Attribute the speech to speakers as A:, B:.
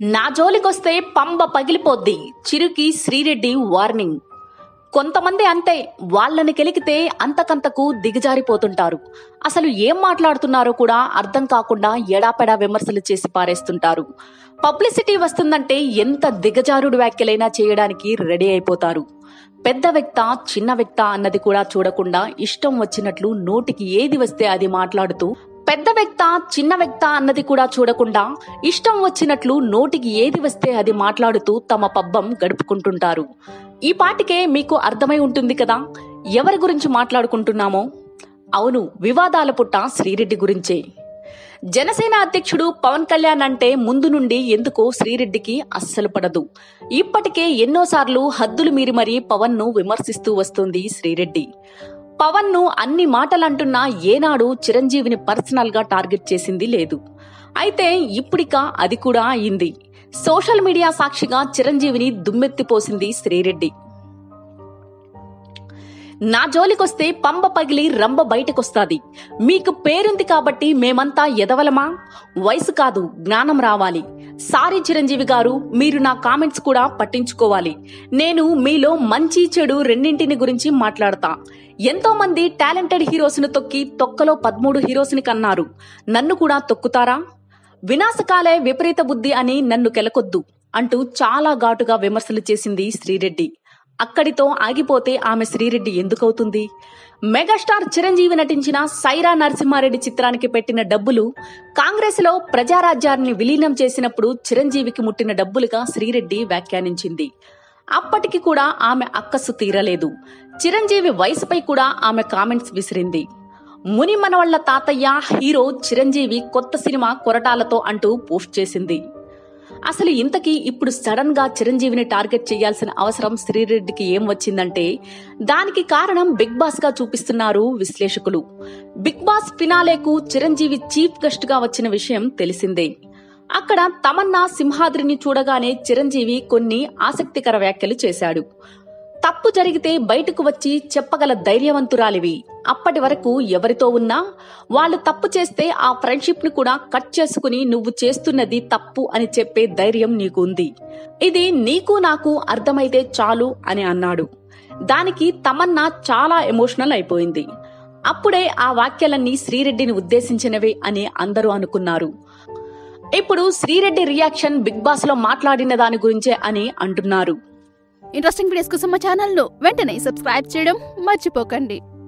A: నా జోలికొస్తే పంబ పగిలిపోద్ది చిరుకి శ్రీరెడ్డి వార్నింగ్ కొంతమంది అంతే వాళ్ళని కెలికితే అంతకంతకు దిగజారిపోతుంటారు అసలు ఏం మాట్లాడుతున్నారో కూడా అర్థం కాకుండా ఎడాపెడా విమర్శలు చేసి పారేస్తుంటారు పబ్లిసిటీ వస్తుందంటే ఎంత దిగజారుడు వ్యాఖ్యలైనా చేయడానికి రెడీ అయిపోతారు పెద్ద వ్యక్త చిన్న వ్యక్త అన్నది కూడా చూడకుండా ఇష్టం వచ్చినట్లు నోటికి ఏది వస్తే అది మాట్లాడుతూ పెద్ద వ్యక్త చిన్న వ్యక్త అన్నది కూడా చూడకుండా ఇష్టం వచ్చినట్లు నోటికి ఏది వస్తే అది మాట్లాడుతూ తమ పబ్బం గడుపుకుంటుంటారు ఈ పాటికే మీకు అర్థమై ఉంటుంది కదా ఎవరి గురించి మాట్లాడుకుంటున్నామో అవును వివాదాల పుట్ట శ్రీరెడ్డి గురించే జనసేన అధ్యక్షుడు పవన్ కళ్యాణ్ అంటే ముందు నుండి ఎందుకో శ్రీరెడ్డికి అస్సలు పడదు ఇప్పటికే ఎన్నోసార్లు హద్దులు మీరి మరీ పవన్ ను విమర్శిస్తూ వస్తుంది శ్రీరెడ్డి పవన్ ను అన్ని మాటలంటున్నా ఏనాడు చిరంజీవిని పర్సనల్ గా టార్గెట్ చేసింది లేదు అయితే ఇప్పుడిక అది కూడా అయింది సోషల్ మీడియా సాక్షిగా చిరంజీవిని దుమ్మెత్తిపోసింది శ్రీరెడ్డి నా జోలికొస్తే పంబ పగిలి రంబ బయటకొస్తాది మీకు పేరుంది కాబట్టి మేమంతా ఎదవలమా వయసు కాదు జ్ఞానం రావాలి సారీ చిరంజీవి గారు మీరు నా కామెంట్స్ కూడా పట్టించుకోవాలి నేను మీలో మంచి చెడు రెండింటిని గురించి మాట్లాడతా ఎంతో మంది టాలెంటెడ్ హీరోస్ ను తొక్కి తొక్కలో పదమూడు హీరోస్ ని కన్నారు నన్ను కూడా తొక్కుతారా వినాశకాలే విపరీత బుద్ధి అని నన్ను కెలకొద్దు అంటూ చాలా ఘాటుగా విమర్శలు చేసింది శ్రీరెడ్డి అక్కడితో ఆగిపోతే ఆమె శ్రీరెడ్డి ఎందుకవుతుంది మెగాస్టార్ చిరంజీవి నటించిన సైరా నరసింహారెడ్డి చిత్రానికి పెట్టిన డబ్బులు కాంగ్రెస్ లో ప్రజారాజ్యాన్ని విలీనం చేసినప్పుడు చిరంజీవికి ముట్టిన డబ్బులుగా శ్రీరెడ్డి వ్యాఖ్యానించింది అప్పటికి కూడా ఆమె అక్కసు తీరలేదు చిరంజీవి వయసుపై కూడా ఆమె కామెంట్స్ విసిరింది ముని మనవళ్ల తాతయ్య హీరో చిరంజీవి కొత్త సినిమా కొరటాలతో అంటూ పోస్ట్ చేసింది అసలు ఇంతకీ ఇప్పుడు సడన్ గా చిరంజీవిని టార్గెట్ చేయాల్సిన అవసరం శ్రీరెడ్డికి ఏం వచ్చిందంటే దానికి కారణం బిగ్ బాస్ గా చూపిస్తున్నారు విశ్లేషకులు బిగ్ బాస్ ఫినాలేకు చిరంజీవి చీఫ్ గెస్ట్ గా వచ్చిన విషయం తెలిసిందే అక్కడ తమన్నా సింహాద్రిని చూడగానే చిరంజీవి కొన్ని ఆసక్తికర వ్యాఖ్యలు చేశాడు తప్పు జరిగితే బయటకు వచ్చి చెప్పగల ధైర్యవంతురాలివి అప్పటి వరకు ఎవరితో ఉన్నా వాళ్ళు తప్పు చేస్తే ఆ ఫ్రెండ్షిప్ ని కూడా కట్ చేసుకుని నువ్వు చేస్తున్నది తప్పు అని చెప్పే ధైర్యం నీకు ఉంది ఇది నీకు నాకు అర్థమైతే చాలు అని అన్నాడు దానికి తమన్నా చాలా ఎమోషనల్ అయిపోయింది అప్పుడే ఆ వాక్యాలన్నీ శ్రీరెడ్డిని ఉద్దేశించినవే అని అందరూ అనుకున్నారు ఇప్పుడు శ్రీరెడ్డి రియాక్షన్ బిగ్ బాస్ లో మాట్లాడిన దాని గురించే అని అంటున్నారు
B: ఇంట్రెస్టింగ్ వీడియోస్ కోసం మా ఛానల్ను వెంటనే సబ్స్క్రైబ్ చేయడం మర్చిపోకండి